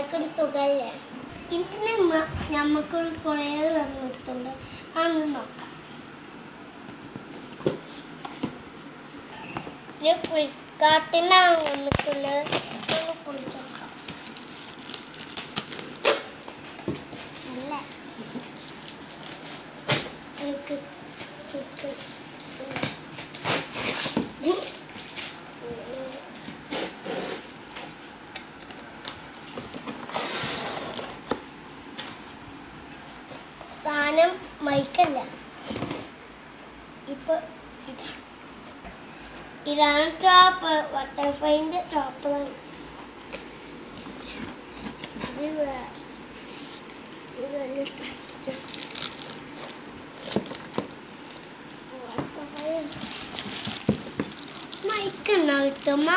എല്ലാവർക്കും സുഖല്ലേ ഇന്ന് മ- ഞമ്മക്കൊരു കുറേ നിർത്തുണ്ട് അതൊന്ന് നോക്കാം ഇത് ഫ്ലിപ്കാർട്ടിനാണ് വന്നിട്ടുള്ളത് ഒന്ന് പൊളിച്ചു നോക്കാം അല്ല എനിക്ക് കിട്ടും. സാധനം മൈക്കല്ല ഇപ്പൊ ഇതാ ഇതാണ് ചോപ്പ് ബട്ടർഫ്ലൈൻ്റെ ചോപ്പറാണ് ഇത് വേ- ഇത് വലിയ tight. Butterfly ആണ്. മൈക്ക് ഉണ്ടോ കിട്ടുമ്മ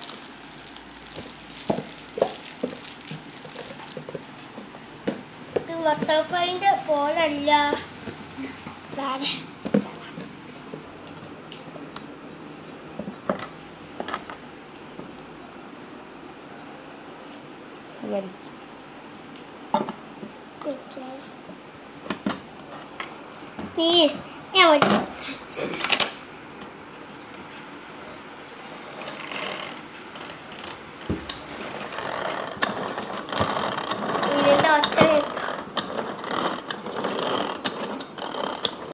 ഇത് ബട്ടർഫ്ലൈൻ്റെ പോലല്ല വേറെ വലിച്ച് കുറിച്ചാൽ നീ ഞാൻ വിളിക്കാം ഇതിൻ്റെ ഒച്ച